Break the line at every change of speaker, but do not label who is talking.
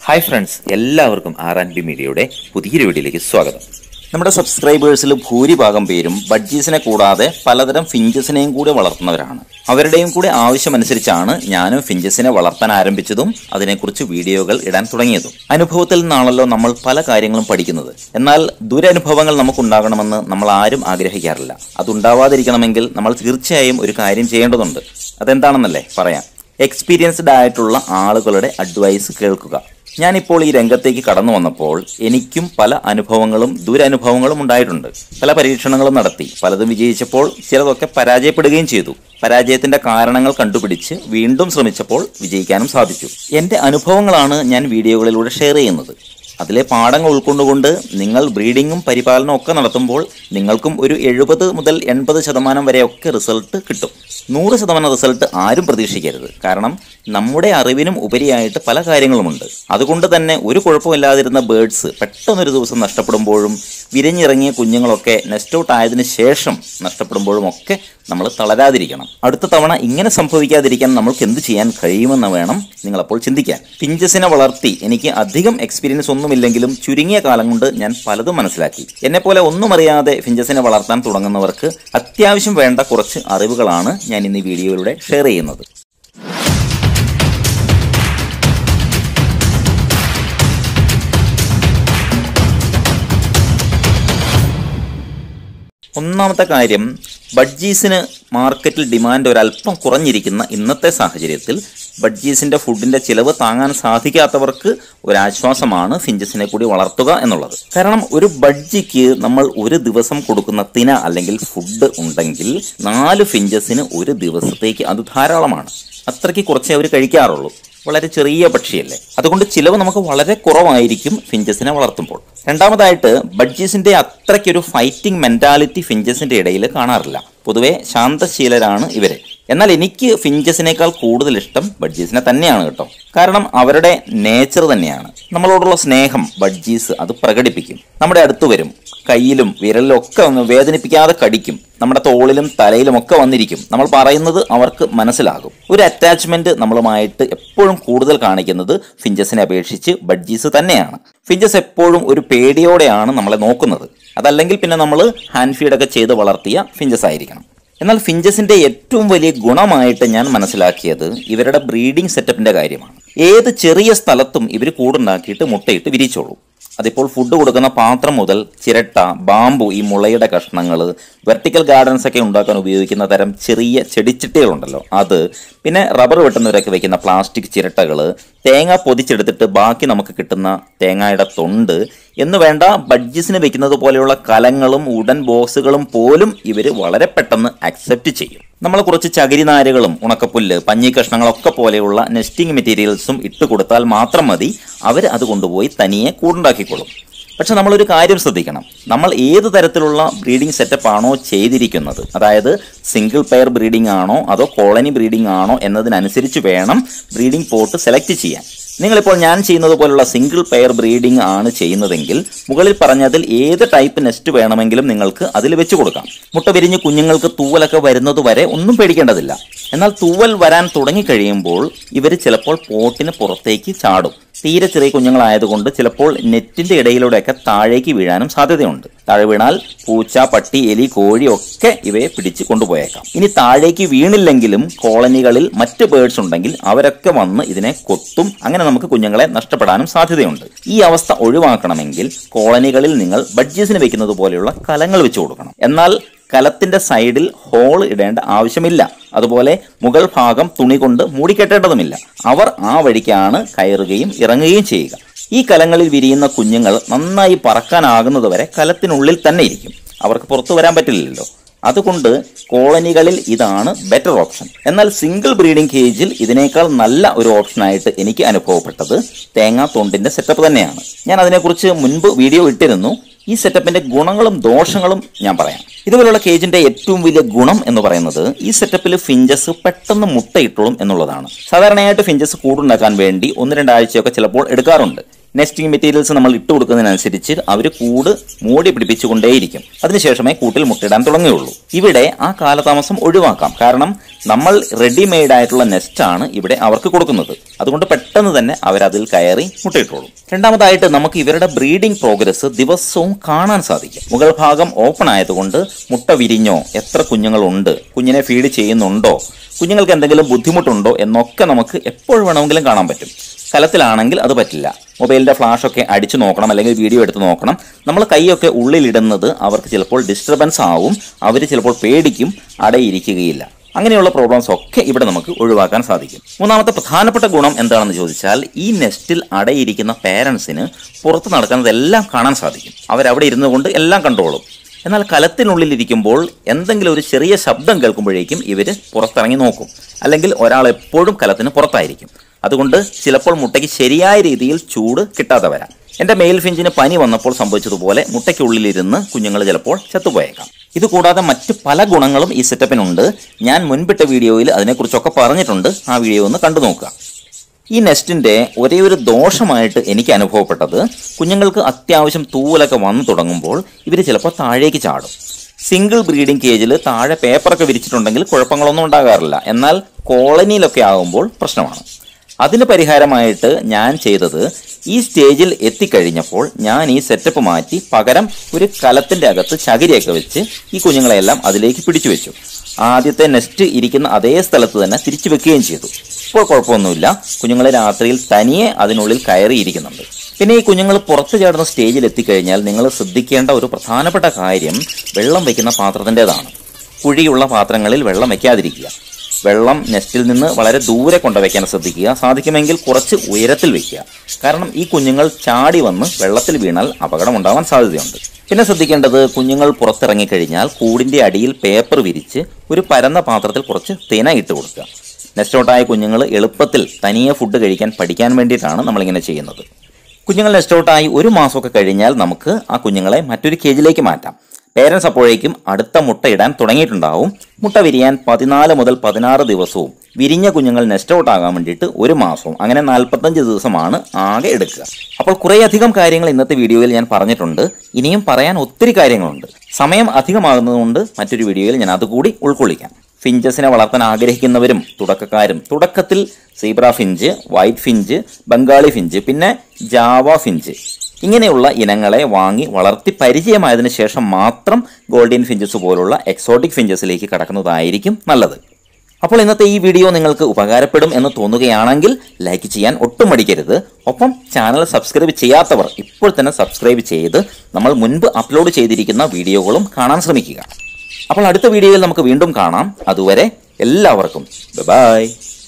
hi friends എല്ലാവർക്കും R and B മീഡിയയുടെ പുതിയൊരു വീഡിയോയിലേക്ക് സ്വാഗതം നമ്മുടെ സബ്സ്ക്രൈബേഴ്സിൽ ഭൂരിഭാഗം പേരും ബഡ്ജീസിനെ കൂടാതെ പലതരം ഫിഞ്ചസിനെയും കൂടി വളർത്തുന്നവരാണ് അവരുടെയും കൂടി ആവശ്യമനുസരിച്ചാണ് ഞാനും ഫിഞ്ചസിനെ വളർത്താൻ ആരംഭിച്ചതും അതിനെക്കുറിച്ച് വീഡിയോകൾ ഇടാൻ തുടങ്ങിയതും അനുഭവത്തിൽ നിന്നാണല്ലോ നമ്മൾ പല കാര്യങ്ങളും പഠിക്കുന്നത് എന്നാൽ ദുരനുഭവങ്ങൾ നമുക്കുണ്ടാകണമെന്ന് നമ്മൾ ആരും ആഗ്രഹിക്കാറില്ല അതുണ്ടാവാതിരിക്കണമെങ്കിൽ നമ്മൾ തീർച്ചയായും ഒരു കാര്യം ചെയ്യേണ്ടതുണ്ട് അതെന്താണെന്നല്ലേ പറയാം എക്സ്പീരിയൻസ്ഡ് ആയിട്ടുള്ള ആളുകളുടെ അഡ്വൈസ് കേൾക്കുക ഞാനിപ്പോൾ ഈ രംഗത്തേക്ക് കടന്നു വന്നപ്പോൾ എനിക്കും പല അനുഭവങ്ങളും ദുരനുഭവങ്ങളും ഉണ്ടായിട്ടുണ്ട് പല പരീക്ഷണങ്ങളും നടത്തി പലതും വിജയിച്ചപ്പോൾ ചിലതൊക്കെ പരാജയപ്പെടുകയും ചെയ്തു പരാജയത്തിന്റെ കാരണങ്ങൾ കണ്ടുപിടിച്ച് വീണ്ടും ശ്രമിച്ചപ്പോൾ വിജയിക്കാനും സാധിച്ചു എന്റെ അനുഭവങ്ങളാണ് ഞാൻ വീഡിയോകളിലൂടെ ഷെയർ ചെയ്യുന്നത് അതിലെ പാഠങ്ങൾ ഉൾക്കൊണ്ടുകൊണ്ട് നിങ്ങൾ ബ്രീഡിങ്ങും പരിപാലനവും ഒക്കെ നടത്തുമ്പോൾ നിങ്ങൾക്കും ഒരു എഴുപത് മുതൽ എൺപത് ശതമാനം വരെയൊക്കെ റിസൾട്ട് കിട്ടും നൂറ് ശതമാനം റിസൾട്ട് ആരും പ്രതീക്ഷിക്കരുത് കാരണം നമ്മുടെ അറിവിനും ഉപരിയായിട്ട് പല കാര്യങ്ങളുമുണ്ട് അതുകൊണ്ട് തന്നെ ഒരു കുഴപ്പമില്ലാതിരുന്ന ബേഡ്സ് പെട്ടെന്നൊരു ദിവസം നഷ്ടപ്പെടുമ്പോഴും വിരിഞ്ഞിറങ്ങിയ കുഞ്ഞുങ്ങളൊക്കെ നെസ്റ്റ് ഔട്ട് ആയതിനു ശേഷം നഷ്ടപ്പെടുമ്പോഴും ഒക്കെ നമ്മൾ തളരാതിരിക്കണം അടുത്ത തവണ ഇങ്ങനെ സംഭവിക്കാതിരിക്കാൻ നമ്മൾക്ക് എന്ത് ചെയ്യാൻ കഴിയുമെന്ന് വേണം നിങ്ങളപ്പോൾ ചിന്തിക്കാൻ പിഞ്ചസിനെ വളർത്തി എനിക്ക് അധികം എക്സ്പീരിയൻസ് ഒന്നുമില്ലെങ്കിലും ചുരുങ്ങിയ കാലം കൊണ്ട് ഞാൻ പലതും മനസ്സിലാക്കി എന്നെപ്പോലെ ഒന്നും അറിയാതെ ഫിഞ്ചസിനെ വളർത്താൻ തുടങ്ങുന്നവർക്ക് അത്യാവശ്യം വേണ്ട കുറച്ച് അറിവുകളാണ് ഞാൻ ഇന്ന് ഈ വീഡിയോയിലൂടെ ഷെയർ ചെയ്യുന്നത് ഒന്നാമത്തെ കാര്യം ബഡ്ജീസിന് മാർക്കറ്റിൽ ഡിമാൻഡ് ഒരല്പം കുറഞ്ഞിരിക്കുന്ന ഇന്നത്തെ സാഹചര്യത്തിൽ ബഡ്ജീസിന്റെ ഫുഡിന്റെ ചിലവ് താങ്ങാൻ സാധിക്കാത്തവർക്ക് ഒരാശ്വാസമാണ് ഫിഞ്ചസിനെ കൂടി വളർത്തുക എന്നുള്ളത് കാരണം ഒരു ബഡ്ജിക്ക് നമ്മൾ ഒരു ദിവസം കൊടുക്കുന്ന തിന അല്ലെങ്കിൽ ഫുഡ് ഉണ്ടെങ്കിൽ നാല് ഫിഞ്ചസിന് ഒരു ദിവസത്തേക്ക് അത് ധാരാളമാണ് അത്രയ്ക്ക് കുറച്ചേ അവർ കഴിക്കാറുള്ളൂ വളരെ ചെറിയ പക്ഷിയല്ലേ അതുകൊണ്ട് ചിലവ് നമുക്ക് വളരെ കുറവായിരിക്കും ഫിഞ്ചസിനെ വളർത്തുമ്പോൾ രണ്ടാമതായിട്ട് ബഡ്ജീസിന്റെ അത്രയ്ക്കൊരു ഫൈറ്റിംഗ് മെന്റാലിറ്റി ഫിഞ്ചസിന്റെ ഇടയിൽ കാണാറില്ല പൊതുവെ ശാന്തശീലരാണ് ഇവര് എന്നാൽ എനിക്ക് ഫിഞ്ചസിനേക്കാൾ കൂടുതൽ ഇഷ്ടം ബഡ്ജീസിനെ തന്നെയാണ് കേട്ടോ കാരണം അവരുടെ നേച്ചർ തന്നെയാണ് നമ്മളോടുള്ള സ്നേഹം ബഡ്ജീസ് അത് പ്രകടിപ്പിക്കും നമ്മുടെ അടുത്ത് വരും കയ്യിലും വിരലിലും ഒക്കെ ഒന്ന് വേദനിപ്പിക്കാതെ കടിക്കും നമ്മുടെ തോളിലും തലയിലും ഒക്കെ വന്നിരിക്കും നമ്മൾ പറയുന്നത് അവർക്ക് മനസ്സിലാകും ഒരു അറ്റാച്ച്മെന്റ് നമ്മളുമായിട്ട് എപ്പോഴും കൂടുതൽ കാണിക്കുന്നത് ഫിഞ്ചസിനെ അപേക്ഷിച്ച് ബഡ്ജീസ് തന്നെയാണ് ഫിഞ്ചസ് എപ്പോഴും ഒരു പേടിയോടെയാണ് നമ്മളെ നോക്കുന്നത് അതല്ലെങ്കിൽ പിന്നെ നമ്മൾ ഹാൻഡ് ഫീഡൊക്കെ ചെയ്ത് വളർത്തിയ ഫിഞ്ചസ് ആയിരിക്കണം എന്നാൽ ഫിഞ്ചസിന്റെ ഏറ്റവും വലിയ ഗുണമായിട്ട് ഞാൻ മനസ്സിലാക്കിയത് ഇവരുടെ ബ്രീഡിംഗ് സെറ്റപ്പിന്റെ കാര്യമാണ് ഏത് ചെറിയ സ്ഥലത്തും ഇവർ കൂടുണ്ടാക്കിയിട്ട് മുട്ടയിട്ട് വിരിച്ചോളൂ അതിപ്പോൾ ഫുഡ് കൊടുക്കുന്ന പാത്രം മുതൽ ചിരട്ട ബാമ്പു ഈ മുളയുടെ കഷ്ണങ്ങൾ വെർട്ടിക്കൽ ഗാർഡൻസ് ഒക്കെ ഉണ്ടാക്കാൻ ഉപയോഗിക്കുന്ന തരം ചെറിയ ചെടിച്ചിട്ടികളുണ്ടല്ലോ അത് പിന്നെ റബ്ബർ വെട്ടുന്നവരൊക്കെ വെക്കുന്ന പ്ലാസ്റ്റിക് ചിരട്ടകൾ തേങ്ങ പൊതിച്ചെടുത്തിട്ട് ബാക്കി നമുക്ക് കിട്ടുന്ന തേങ്ങയുടെ തൊണ്ട് എന്ന് വേണ്ട ബഡ്ജസിന് വെക്കുന്നത് പോലെയുള്ള കലങ്ങളും ഉടൻ ബോക്സുകളും പോലും ഇവർ വളരെ പെട്ടെന്ന് അക്സെപ്റ്റ് ചെയ്യും നമ്മൾ കുറച്ച് ചകിരിനാരുകളും ഉണക്കപ്പുല്ല് പഞ്ഞി കഷ്ണങ്ങളൊക്കെ പോലെയുള്ള നെസ്റ്റിംഗ് മെറ്റീരിയൽസും ഇട്ട് കൊടുത്താൽ മാത്രം മതി അവർ അത് കൊണ്ടുപോയി തനിയെ കൂടുണ്ടാക്കിക്കൊള്ളും പക്ഷെ നമ്മളൊരു കാര്യം ശ്രദ്ധിക്കണം നമ്മൾ ഏത് തരത്തിലുള്ള ബ്രീഡിംഗ് സെറ്റപ്പ് ആണോ ചെയ്തിരിക്കുന്നത് അതായത് സിംഗിൾ പെയർ ബ്രീഡിംഗ് ആണോ അതോ കോളനി ബ്രീഡിംഗ് ആണോ എന്നതിനനുസരിച്ച് വേണം ബ്രീഡിംഗ് പോട്ട് സെലക്ട് ചെയ്യാൻ നിങ്ങളിപ്പോൾ ഞാൻ ചെയ്യുന്നത് പോലുള്ള സിംഗിൾ പെയർ ബ്രീഡിംഗ് ആണ് ചെയ്യുന്നതെങ്കിൽ മുകളിൽ പറഞ്ഞതിൽ ഏത് ടൈപ്പ് നെസ്റ്റ് വേണമെങ്കിലും നിങ്ങൾക്ക് അതിൽ വെച്ച് കൊടുക്കാം മുട്ട വിരിഞ്ഞ് കുഞ്ഞുങ്ങൾക്ക് തൂവലൊക്കെ വരുന്നത് വരെ ഒന്നും പേടിക്കേണ്ടതില്ല എന്നാൽ തൂവൽ വരാൻ തുടങ്ങിക്കഴിയുമ്പോൾ ഇവർ ചിലപ്പോൾ പോട്ടിന് പുറത്തേക്ക് ചാടും തീരെ ചെറിയ കുഞ്ഞുങ്ങളായതുകൊണ്ട് ചിലപ്പോൾ നെറ്റിന്റെ ഇടയിലൂടെയൊക്കെ താഴേക്ക് വീഴാനും സാധ്യതയുണ്ട് താഴെ വീണാൽ പൂച്ച പട്ടി എലി കോഴി ഒക്കെ ഇവയെ പിടിച്ച് കൊണ്ടുപോയേക്കാം ഇനി താഴേക്ക് വീണില്ലെങ്കിലും കോളനികളിൽ മറ്റ് ബേഡ്സ് ഉണ്ടെങ്കിൽ അവരൊക്കെ വന്ന് ഇതിനെ കൊത്തും അങ്ങനെ നമുക്ക് കുഞ്ഞുങ്ങളെ നഷ്ടപ്പെടാനും സാധ്യതയുണ്ട് ഈ അവസ്ഥ ഒഴിവാക്കണമെങ്കിൽ കോളനികളിൽ നിങ്ങൾ ബഡ്ജീസിന് വെക്കുന്നത് പോലെയുള്ള കലങ്ങൾ വെച്ച് കൊടുക്കണം എന്നാൽ കലത്തിന്റെ സൈഡിൽ ഹോൾ ഇടേണ്ട ആവശ്യമില്ല അതുപോലെ മുകൾ ഭാഗം തുണി കൊണ്ട് മൂടിക്കെട്ടേണ്ടതുമില്ല അവർ ആ വഴിക്കാണ് കയറുകയും ഇറങ്ങുകയും ചെയ്യുക ഈ കലങ്ങളിൽ വിരിയുന്ന കുഞ്ഞുങ്ങൾ നന്നായി പറക്കാനാകുന്നതുവരെ കലത്തിനുള്ളിൽ തന്നെ ഇരിക്കും അവർക്ക് പുറത്തു വരാൻ പറ്റില്ലല്ലോ അതുകൊണ്ട് കോളനികളിൽ ഇതാണ് ബെറ്റർ ഓപ്ഷൻ എന്നാൽ സിംഗിൾ ബ്രീഡിംഗ് കേജിൽ ഇതിനേക്കാൾ നല്ല ഒരു ഓപ്ഷനായിട്ട് എനിക്ക് അനുഭവപ്പെട്ടത് തേങ്ങാ തൊണ്ടിന്റെ സെറ്റപ്പ് തന്നെയാണ് ഞാൻ അതിനെക്കുറിച്ച് മുൻപ് വീഡിയോ ഇട്ടിരുന്നു ഈ സെറ്റപ്പിന്റെ ഗുണങ്ങളും ദോഷങ്ങളും ഞാൻ പറയാം ഇതുപോലുള്ള കേജിന്റെ ഏറ്റവും വലിയ ഗുണം എന്ന് പറയുന്നത് ഈ സെറ്റപ്പിൽ ഫിഞ്ചസ് പെട്ടെന്ന് മുട്ടയിട്ടോളും എന്നുള്ളതാണ് സാധാരണയായിട്ട് ഫിഞ്ചസ് കൂടുണ്ടാക്കാൻ വേണ്ടി ഒന്ന് രണ്ടാഴ്ചയൊക്കെ ചിലപ്പോൾ എടുക്കാറുണ്ട് നെസ്റ്റിംഗ് മെറ്റീരിയൽസ് നമ്മൾ ഇട്ട് കൊടുക്കുന്നതിനനുസരിച്ച് അവർ കൂട് മൂടി പിടിപ്പിച്ചുകൊണ്ടേയിരിക്കും അതിനുശേഷമേ കൂട്ടിൽ മുട്ടയിടാൻ തുടങ്ങുകയുള്ളൂ ഇവിടെ ആ കാലതാമസം ഒഴിവാക്കാം കാരണം നമ്മൾ റെഡിമെയ്ഡ് ആയിട്ടുള്ള നെസ്റ്റാണ് ഇവിടെ അവർക്ക് കൊടുക്കുന്നത് അതുകൊണ്ട് പെട്ടെന്ന് തന്നെ അവരതിൽ കയറി മുട്ടയിട്ടോളും രണ്ടാമതായിട്ട് നമുക്ക് ഇവരുടെ ബ്രീഡിംഗ് പ്രോഗ്രസ് ദിവസവും കാണാൻ സാധിക്കും മുകൾ ഭാഗം ഓപ്പൺ ആയതുകൊണ്ട് മുട്ട വിരിഞ്ഞോ എത്ര കുഞ്ഞുങ്ങളുണ്ട് കുഞ്ഞിനെ ഫീഡ് ചെയ്യുന്നുണ്ടോ കുഞ്ഞുങ്ങൾക്ക് എന്തെങ്കിലും ബുദ്ധിമുട്ടുണ്ടോ എന്നൊക്കെ നമുക്ക് എപ്പോൾ വേണമെങ്കിലും കാണാൻ പറ്റും കലത്തിലാണെങ്കിൽ അത് പറ്റില്ല മൊബൈലിന്റെ ഫ്ലാഷ് ഒക്കെ അടിച്ചു നോക്കണം അല്ലെങ്കിൽ വീഡിയോ എടുത്ത് നോക്കണം നമ്മൾ കൈയൊക്കെ ഉള്ളിലിടുന്നത് അവർക്ക് ചിലപ്പോൾ ഡിസ്റ്റർബൻസ് ആവും അവർ ചിലപ്പോൾ പേടിക്കും അടയിരിക്കുകയില്ല അങ്ങനെയുള്ള പ്രോബ്ലംസ് ഒക്കെ ഇവിടെ നമുക്ക് ഒഴിവാക്കാൻ സാധിക്കും മൂന്നാമത്തെ പ്രധാനപ്പെട്ട ഗുണം എന്താണെന്ന് ചോദിച്ചാൽ ഈ നെസ്റ്റിൽ അടയിരിക്കുന്ന പേരൻസിന് പുറത്ത് നടക്കുന്നതെല്ലാം കാണാൻ സാധിക്കും അവരവിടെ ഇരുന്നു കൊണ്ട് എല്ലാം കണ്ടോളും എന്നാൽ കലത്തിനുള്ളിൽ ഇരിക്കുമ്പോൾ എന്തെങ്കിലും ഒരു ചെറിയ ശബ്ദം കേൾക്കുമ്പോഴേക്കും ഇവർ പുറത്തിറങ്ങി നോക്കും അല്ലെങ്കിൽ ഒരാൾ എപ്പോഴും കലത്തിന് പുറത്തായിരിക്കും അതുകൊണ്ട് ചിലപ്പോൾ മുട്ടയ്ക്ക് ശരിയായ രീതിയിൽ ചൂട് കിട്ടാതെ വരാം എൻ്റെ മെയിൽ ഫിഞ്ചിന് പനി വന്നപ്പോൾ സംഭവിച്ചതുപോലെ മുട്ടയ്ക്കുള്ളിലിരുന്ന് കുഞ്ഞുങ്ങൾ ചിലപ്പോൾ ചത്തുപോയേക്കാം ഇത് കൂടാതെ മറ്റ് പല ഗുണങ്ങളും ഈ സെറ്റപ്പിനുണ്ട് ഞാൻ മുൻപിട്ട വീഡിയോയിൽ അതിനെക്കുറിച്ചൊക്കെ പറഞ്ഞിട്ടുണ്ട് ആ വീഡിയോ ഒന്ന് കണ്ടു നോക്കുക ഈ നെസ്റ്റിന്റെ ഒരേ ഒരു ദോഷമായിട്ട് എനിക്ക് അനുഭവപ്പെട്ടത് കുഞ്ഞുങ്ങൾക്ക് അത്യാവശ്യം തൂവലൊക്കെ വന്നു തുടങ്ങുമ്പോൾ ഇവർ ചിലപ്പോൾ താഴേക്ക് ചാടും സിംഗിൾ ബ്രീഡിംഗ് കേജിൽ താഴെ പേപ്പറൊക്കെ വിരിച്ചിട്ടുണ്ടെങ്കിൽ കുഴപ്പങ്ങളൊന്നും ഉണ്ടാകാറില്ല എന്നാൽ കോളനിയിലൊക്കെ ആകുമ്പോൾ പ്രശ്നമാണ് അതിന് പരിഹാരമായിട്ട് ഞാൻ ചെയ്തത് ഈ സ്റ്റേജിൽ എത്തിക്കഴിഞ്ഞപ്പോൾ ഞാൻ ഈ സെറ്റപ്പ് മാറ്റി പകരം ഒരു കലത്തിന്റെ അകത്ത് ചകിരിയൊക്കെ വെച്ച് ഈ കുഞ്ഞുങ്ങളെല്ലാം അതിലേക്ക് പിടിച്ചു വെച്ചു ആദ്യത്തെ നെസ്റ്റ് ഇരിക്കുന്ന അതേ സ്ഥലത്ത് തന്നെ തിരിച്ചു വെക്കുകയും ചെയ്തു ഇപ്പോൾ കുഴപ്പമൊന്നുമില്ല കുഞ്ഞുങ്ങളെ രാത്രിയിൽ തനിയെ അതിനുള്ളിൽ കയറിയിരിക്കുന്നുണ്ട് പിന്നെ ഈ കുഞ്ഞുങ്ങൾ പുറത്തു ചാടുന്ന സ്റ്റേജിൽ എത്തിക്കഴിഞ്ഞാൽ നിങ്ങൾ ശ്രദ്ധിക്കേണ്ട ഒരു പ്രധാനപ്പെട്ട കാര്യം വെള്ളം വയ്ക്കുന്ന പാത്രത്തിൻ്റെതാണ് കുഴിയുള്ള പാത്രങ്ങളിൽ വെള്ളം വയ്ക്കാതിരിക്കുക വെള്ളം നെസ്റ്റിൽ നിന്ന് വളരെ ദൂരെ കൊണ്ടുവയ്ക്കാൻ ശ്രദ്ധിക്കുക സാധിക്കുമെങ്കിൽ കുറച്ച് ഉയരത്തിൽ വെക്കുക കാരണം ഈ കുഞ്ഞുങ്ങൾ ചാടി വന്ന് വെള്ളത്തിൽ വീണാൽ അപകടമുണ്ടാവാൻ സാധ്യതയുണ്ട് പിന്നെ ശ്രദ്ധിക്കേണ്ടത് കുഞ്ഞുങ്ങൾ പുറത്തിറങ്ങിക്കഴിഞ്ഞാൽ കൂടിന്റെ അടിയിൽ പേപ്പർ വിരിച്ച് ഒരു പരന്ന പാത്രത്തിൽ കുറച്ച് തേന ഇട്ട് കൊടുക്കുക നെസ്റ്റോട്ടായ കുഞ്ഞുങ്ങൾ എളുപ്പത്തിൽ തനിയെ ഫുഡ് കഴിക്കാൻ പഠിക്കാൻ വേണ്ടിയിട്ടാണ് നമ്മളിങ്ങനെ ചെയ്യുന്നത് കുഞ്ഞുങ്ങൾ നെസ്റ്റോട്ടായി ഒരു മാസമൊക്കെ കഴിഞ്ഞാൽ നമുക്ക് ആ കുഞ്ഞുങ്ങളെ മറ്റൊരു കേജിലേക്ക് മാറ്റാം പേരൻസ് അപ്പോഴേക്കും അടുത്ത മുട്ട ഇടാൻ തുടങ്ങിയിട്ടുണ്ടാവും മുട്ട വിരിയാൻ പതിനാല് മുതൽ പതിനാറ് ദിവസവും വിരിഞ്ഞ കുഞ്ഞുങ്ങൾ നെസ്റ്റ് ഔട്ട് ആകാൻ വേണ്ടിയിട്ട് ഒരു മാസവും അങ്ങനെ നാൽപ്പത്തഞ്ച് ദിവസമാണ് ആകെ എടുക്കുക അപ്പോൾ കുറേയധികം കാര്യങ്ങൾ ഇന്നത്തെ വീഡിയോയിൽ ഞാൻ പറഞ്ഞിട്ടുണ്ട് ഇനിയും പറയാൻ ഒത്തിരി കാര്യങ്ങളുണ്ട് സമയം അധികമാകുന്നതുകൊണ്ട് മറ്റൊരു വീഡിയോയിൽ ഞാൻ അതുകൂടി ഉൾക്കൊള്ളിക്കാം ഫിഞ്ചസിനെ വളർത്താൻ ആഗ്രഹിക്കുന്നവരും തുടക്കക്കാരും തുടക്കത്തിൽ zebra finch white finch Bengali finch പിന്നെ ജാവ ഫിഞ്ച് ഇങ്ങനെയുള്ള ഇനങ്ങളെ വാങ്ങി വളർത്തി പരിചയമായതിനു ശേഷം മാത്രം ഗോൾഡൻ ഫിഞ്ചസ് പോലുള്ള എക്സോട്ടിക് ഫിഞ്ചസിലേക്ക് കടക്കുന്നതായിരിക്കും നല്ലത് അപ്പോൾ ഇന്നത്തെ ഈ വീഡിയോ നിങ്ങൾക്ക് ഉപകാരപ്പെടും എന്ന് തോന്നുകയാണെങ്കിൽ ലൈക്ക് ചെയ്യാൻ ഒട്ടും മടിക്കരുത് ഒപ്പം ചാനൽ സബ്സ്ക്രൈബ് ചെയ്യാത്തവർ ഇപ്പോൾ തന്നെ സബ്സ്ക്രൈബ് ചെയ്ത് നമ്മൾ മുൻപ് അപ്ലോഡ് ചെയ്തിരിക്കുന്ന വീഡിയോകളും കാണാൻ ശ്രമിക്കുക അപ്പോൾ അടുത്ത വീഡിയോയിൽ നമുക്ക് വീണ്ടും കാണാം അതുവരെ എല്ലാവർക്കും ബൈ